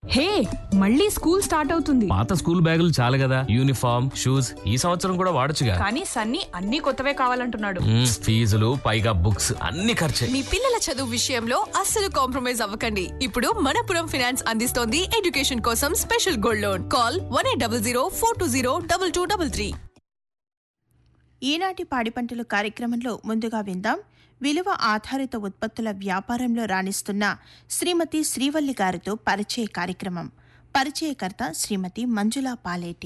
హే మళ్ళీ school start అవుతుంది పాత స్కూల్ బ్యాగులు చాలు కదా యూనిఫామ్ షూస్ ఈ సంవత్సరం కూడా వాడొచ్చుగా కానీ సన్నీ అన్ని కొత్తవే కావాలంటున్నాడు మ్మ్, ఫీజులు పైగా బుక్స్ అన్ని ఖర్చే మీ పిల్లల చదువు విషయంలో అస్సలు కాంప్రమైజ్ అవ్వకండి ఇప్పుడు మనపురం ఫైనాన్స్ అందిస్తోంది ఎడ్యుకేషన్ కోసం special gold loan call one eight double zero four two zero double two double three ఈనాటి పాడి పంటలు కార్యక్రమంలో ముందుగా విందాం విలువ ఆధారిత ఉత్పత్తుల వ్యాపారంలో రాణిస్తున్న శ్రీమతి శ్రీవల్లి గారితో పరిచయ కార్యక్రమం పరిచయకర్త శ్రీమతి మంజులా పాలేటి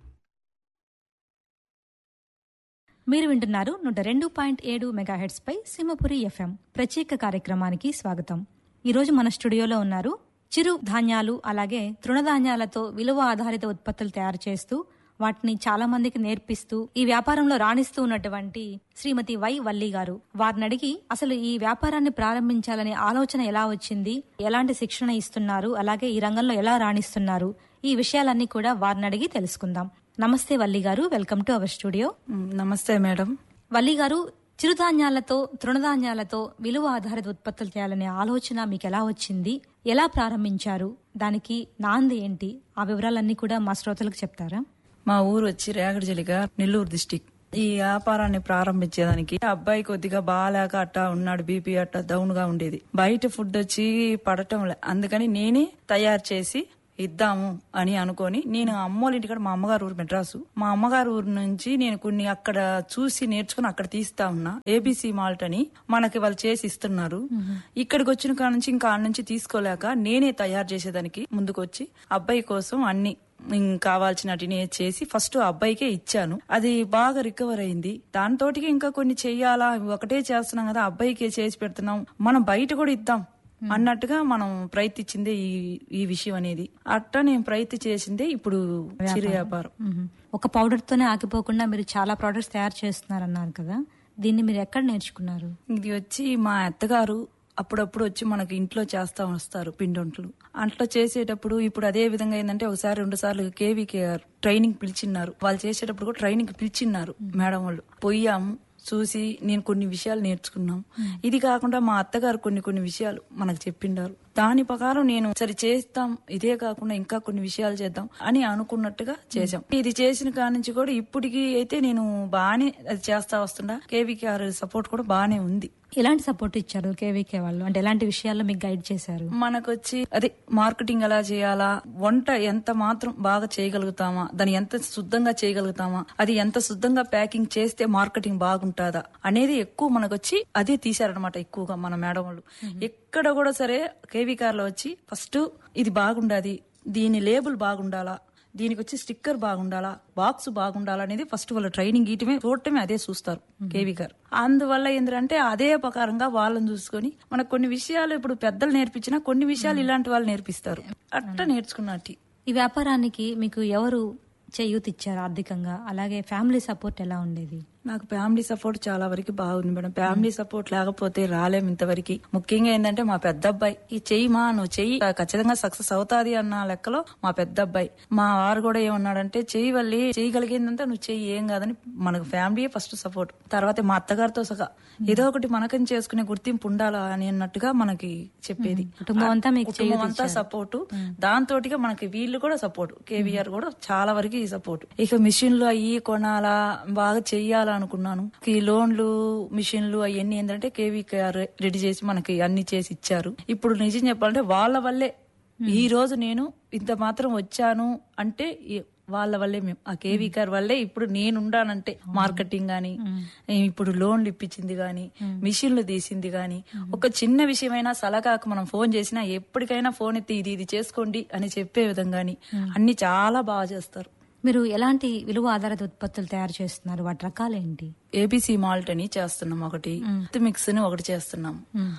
మీరు వింటున్నారు నూట రెండు పాయింట్ ఏడు మెగాహెడ్స్ పై సింహపురి ఎఫ్ఎం ప్రత్యేక కార్యక్రమానికి స్వాగతం ఈరోజు మన స్టూడియోలో ఉన్నారు చిరు ధాన్యాలు అలాగే తృణధాన్యాలతో విలువ ఆధారిత ఉత్పత్తులు తయారు చేస్తూ వాటిని చాలా మందికి నేర్పిస్తూ ఈ వ్యాపారంలో రాణిస్తూ ఉన్నటువంటి శ్రీమతి వై వల్లి గారు వారిని అడిగి అసలు ఈ వ్యాపారాన్ని ప్రారంభించాలనే ఆలోచన ఎలా వచ్చింది ఎలాంటి శిక్షణ ఇస్తున్నారు అలాగే ఈ రంగంలో ఎలా రాణిస్తున్నారు ఈ విషయాలన్నీ కూడా వారిని అడిగి తెలుసుకుందాం నమస్తే వల్లి గారు వెల్కమ్ టు అవర్ స్టూడియో మ్, నమస్తే మేడం వల్లి గారు చిరుధాన్యాలతో తృణధాన్యాలతో విలువ ఆధారిత ఉత్పత్తులు చేయాలనే ఆలోచన మీకు ఎలా వచ్చింది ఎలా ప్రారంభించారు దానికి నాంది ఏంటి ఆ వివరాలన్నీ కూడా మా శ్రోతలకు చెప్తారా మా ఊరు వచ్చి రేగడిజలిగా నెల్లూరు డిస్టిక్ ఈ వ్యాపారాన్ని ప్రారంభించేదానికి ఆ అబ్బాయి కొద్దిగా బాగాలేక అట్టా ఉన్నాడు బీపీ అట్టా డౌన్ గా ఉండేది బయట ఫుడ్ వచ్చి పడటం లే అందుకని నేనే తయారు చేసి ఇద్దాము అని అనుకొని నేను అమ్మోళ్ళ ఇంటికాడ మా అమ్మగారు ఊరు మెడ్రాసు మా అమ్మగారు ఊరు నుంచి నేను కొన్ని అక్కడ చూసి నేర్చుకుని అక్కడ తీస్తా ఉన్నా ఏబిసి మాల్ట్ అని మనకి వాళ్ళు చేసి ఇస్తున్నారు ఇక్కడికి వచ్చిన కాడ నుంచి ఇంకా ఆడ నుంచి తీసుకోలేక నేనే తయారు చేసేదానికి ముందుకు వచ్చి అబ్బాయి కోసం అన్ని ఇంక కావాల్సినటిని చేసి ఫస్ట్ ఆ అబ్బాయికే ఇచ్చాను అది బాగా రికవర్ అయింది దాంతోటికి ఇంకా కొన్ని చెయ్యాలా ఒకటే చేస్తున్నాం కదా అబ్బాయికే చేసి పెడుతున్నాం మనం బయట కూడా ఇద్దాం అన్నట్టుగా మనం ప్రయత్నించిందే ఈ ఈ విషయం అనేది అట్టా నేను ప్రయత్నం చేసిందే ఇప్పుడు చిరు వ్యాపారం మ్మ్. ఒక పౌడర్ తోనే ఆగిపోకుండా మీరు చాలా ప్రోడక్ట్స్ తయారు చేస్తున్నారన్నారు కదా దీన్ని మీరు ఎక్కడ నేర్చుకున్నారు ఇది వచ్చి మా అత్తగారు అప్పుడప్పుడు వచ్చి మనకి ఇంట్లో చేస్తా వస్తారు పిండొంట్లు అట్లా చేసేటప్పుడు ఇప్పుడు అదే విధంగా ఏంటంటే ఒకసారి రెండు సార్లు కేవీకే ట్రైనింగ్ పిలిచిన్నారు వాళ్ళు చేసేటప్పుడు కూడా ట్రైనింగ్ పిలిచిన్నారు మేడం వాళ్ళు పోయాము చూసి నేను కొన్ని విషయాలు నేర్చుకున్నాం ఇది కాకుండా మా అత్తగారు కొన్ని కొన్ని విషయాలు మనకు చెప్పిండారు దాని ప్రకారం నేను సరే చేస్తాం ఇదే కాకుండా ఇంకా కొన్ని విషయాలు చేద్దాం అని అనుకున్నట్టుగా చేసాం ఇది చేసిన కాడి నుంచి కూడా ఇప్పటికి అయితే నేను బాగానే అది చేస్తా వస్తున్నా కేవీకేఆర్ సపోర్ట్ కూడా బాగానే ఉంది ఎలాంటి సపోర్ట్ ఇచ్చారు కేవీకే వాళ్ళు అంటే ఎలాంటి విషయాల్లో మీకు గైడ్ చేశారు మనకొచ్చి అదే మార్కెటింగ్ ఎలా చేయాలా వంట ఎంత మాత్రం బాగా చేయగలుగుతామా దాన్ని ఎంత శుద్ధంగా చేయగలుగుతామా అది ఎంత శుద్ధంగా ప్యాకింగ్ చేస్తే మార్కెటింగ్ బాగుంటుందా అనేది ఎక్కువ మనకొచ్చి అదే తీశారనమాట ఎక్కువగా మన మేడం వాళ్ళు ఎక్కడ కూడా సరే కేవీ కార్ లో వచ్చి ఫస్ట్ ఇది బాగుండాది దీని లేబుల్ బాగుండాలా దీనికి వచ్చి స్టిక్కర్ బాగుండాలా బాక్స్ బాగుండాలా అనేది ఫస్ట్ వాళ్ళు ట్రైనింగ్ ఇయటమే చూడటమే అదే చూస్తారు కేవీ గారు అందువల్ల ఏంటంటే అదే ప్రకారంగా వాళ్ళని చూసుకొని మనకు కొన్ని విషయాలు ఇప్పుడు పెద్దలు నేర్పించినా కొన్ని విషయాలు ఇలాంటి వాళ్ళు నేర్పిస్తారు అట్ట నేర్చుకున్నట్టు ఈ వ్యాపారానికి మీకు ఎవరు చేయూత ఇచ్చారు ఆర్థికంగా అలాగే ఫ్యామిలీ సపోర్ట్ ఎలా ఉండేది నాకు ఫ్యామిలీ సపోర్ట్ చాలా వరకు బాగుంది మేడం ఫ్యామిలీ సపోర్ట్ లేకపోతే రాలేం ఇంతవరకు ముఖ్యంగా ఏంటంటే మా పెద్ద అబ్బాయి ఈ చెయ్యి మా నువ్వు చెయ్యి ఖచ్చితంగా సక్సెస్ అవుతాది అన్న లెక్కలో మా పెద్ద అబ్బాయి మా వారు కూడా ఏమన్నాడంటే చెయ్యి వల్లి చేయగలిగిందంటే నువ్వు చెయ్యి ఏం కాదని మనకు ఫ్యామిలీ ఫస్ట్ సపోర్ట్ తర్వాత మా అత్తగారితో సగా ఏదో ఒకటి మనకని చేసుకునే గుర్తింపు ఉండాలా అని అన్నట్టుగా మనకి చెప్పేది కుటుంబం అంతా మీకు కుటుంబం అంతా సపోర్ట్ దాంతోటిగా మనకి వీళ్ళు కూడా సపోర్ట్ కేవీఆర్ కూడా చాలా వరకు ఈ సపోర్ట్ ఇక మిషన్లు అయ్యి కొనాలా బాగా చెయ్యాలా అనుకున్నాను ఈ లోన్లు మిషన్లు అవన్నీ ఏంటంటే కేవీఆర్ రెడీ చేసి మనకి అన్ని చేసి ఇచ్చారు ఇప్పుడు నిజం చెప్పాలంటే వాళ్ళ వల్లే ఈ రోజు నేను ఇంత మాత్రం వచ్చాను అంటే ఈ- వాళ్ళ వల్లే మేము ఆ కేవీ కార్ వల్లే ఇప్పుడు నేను ఉండానంటే మార్కెటింగ్ గాని ఇప్పుడు లోన్లు ఇప్పించింది గాని మిషన్లు తీసింది గాని ఒక చిన్న విషయమైనా సలహాకు మనం ఫోన్ చేసినా ఎప్పటికైనా ఫోన్ ఎత్తి ఇది ఇది చేసుకోండి అని చెప్పే విధంగాని అన్ని చాలా బాగా చేస్తారు మీరు ఎలాంటి విలువ ఆధారిత ఉత్పత్తులు తయారు చేస్తున్నారు వాటి రకాలేంటి ఏబిసి మాల్ట్ అని చేస్తున్నాం ఒకటి మిక్స్ అని ఒకటి చేస్తున్నాం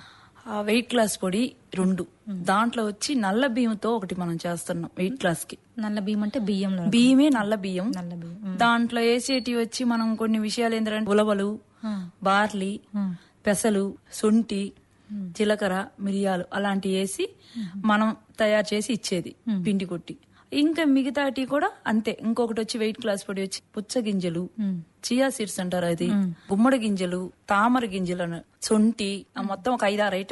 ఆ వెయిట్ క్లాస్ పొడి రెండు దాంట్లో వచ్చి నల్ల బియ్యంతో ఒకటి మనం చేస్తున్నాం వెయిట్ క్లాస్ కి నల్ల బియ్యం అంటే బియ్యంలో రకం. బియ్యమే నల్ల బియ్యం నల్ల బియ్యం దాంట్లో వేసేటి వచ్చి మనం కొన్ని విషయాలు ఏంటంటే ఉలవలు బార్లీ పెసలు శొంఠి జీలకర్ర మిరియాలు అలాంటివి వేసి మనం తయారు చేసి ఇచ్చేది పిండి కొట్టి ఇంకా మిగతాటి కూడా అంతే ఇంకొకటి వచ్చి వెయిట్ క్లాస్ పొడి వచ్చి పుచ్చ గింజలు చియా సీడ్స్ అంటారు అది గుమ్మడి గింజలు తామర గింజలు అన- శొంఠి ఆ మొత్తం ఒక ఐదారు ఐటమ్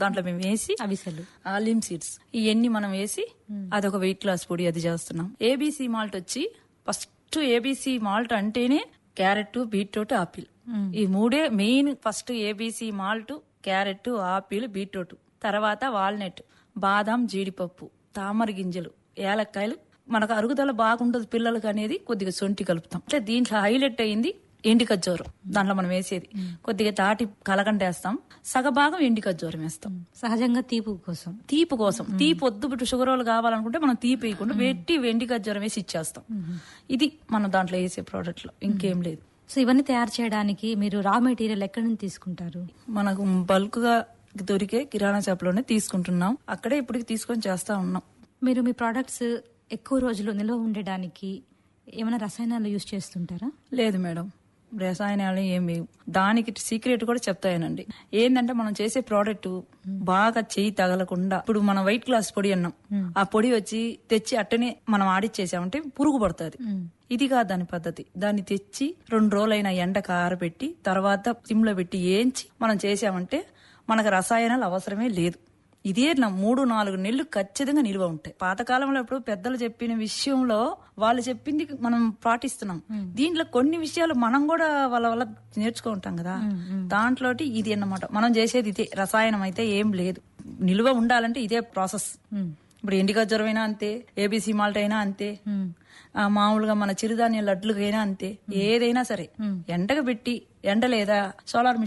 దాంట్లో మేము వేసి అవిసెలు ఆలిమ్ సీడ్స్ ఇవన్నీ మనం వేసి అదొక వెయిట్ లాస్ పొడి అది చేస్తున్నాం ఏబీసీ మాల్ట్ వచ్చి ఫస్ట్ ఏబీసీ మాల్ట్ అంటేనే క్యారెట్ బీట్రూట్ ఆపిల్ ఈ మూడే main first ABC malt carrot apple beetroot తర్వాత వాల్నట్ బాదాం జీడిపప్పు తామర గింజలు ఏలక్కాయలు మనకు అరుగుదల బాగుంటుంది పిల్లలకి అనేది కొద్దిగా సొంటి కలుపుతాం అంటే దీంట్లో హైలైట్ అయింది ఎండి ఖర్జూరం దాంట్లో మనం వేసేది కొద్దిగా తాటి కలకండ వేస్తాం సగభాగం ఎండి ఖర్జూరం వేస్తాం సహజంగా తీపు కోసం తీపి కోసం తీపి వద్దు బిట్టు షుగర్ వాళ్ళు కావాలనుకుంటే మనం తీపి వేయకుండా వెట్టి వెండి ఖర్జూరం వేసి ఇచ్చేస్తాం ఇది మనం దాంట్లో వేసే ప్రోడక్ట్ లో ఇంకేం లేదు సో ఇవన్నీ తయారు చేయడానికి మీరు రా మెటీరియల్ ఎక్కడి నుంచి తీసుకుంటారు మనకు బల్క్ గా దొరికే కిరాణా షాప్ లోనే తీసుకుంటున్నాం అక్కడే ఇప్పటికి తీసుకొని చేస్తా ఉన్నాం మీరు మీ ప్రోడక్ట్స్ ఎక్కువ రోజులు నిల్వ ఉండడానికి ఏమైనా రసాయనాలు యూజ్ చేస్తుంటారా లేదు మేడం రసాయనాలు ఏం లేవు దానికి సీక్రెట్ కూడా చెప్తాయనండి ఏంటంటే మనం చేసే ప్రోడక్ట్ బాగా చేయి తగలకుండా ఇప్పుడు మనం వైట్ గ్లాస్ పొడి అన్నాం ఆ పొడి వచ్చి తెచ్చి అట్టనే మనం ఆడిచ్చేసామంటే పురుగు పడుతుంది ఇది కాదు దాని పద్ధతి దాన్ని తెచ్చి రెండు రోజులైన ఎండకు ఆరబెట్టి తర్వాత సిమ్లో పెట్టి ఏంచి మనం చేసామంటే మనకు రసాయనాలు అవసరమే లేదు ఇదే నా మూడు నాలుగు నెలలు ఖచ్చితంగా నిల్వ ఉంటాయి పాతకాలంలో ఇప్పుడు పెద్దలు చెప్పిన విషయంలో వాళ్ళు చెప్పింది మనం పాటిస్తున్నాం దీంట్లో కొన్ని విషయాలు మనం కూడా వాళ్ళ వల్ల నేర్చుకుంటాం కదా దాంట్లో ఇది అన్నమాట మనం చేసేది ఇదే రసాయనం అయితే ఏం లేదు నిల్వ ఉండాలంటే ఇదే ప్రాసెస్ ఇప్పుడు ఎండి ఖర్జూరం అయినా అంతే ఏబీసీ మాల్ట్ అయినా అంతే ఆ మామూలుగా మన చిరుధాన్య లడ్లుకైనా అంతే ఏదైనా సరే ఎండకు పెట్టి ఎండ లేదా సోలార్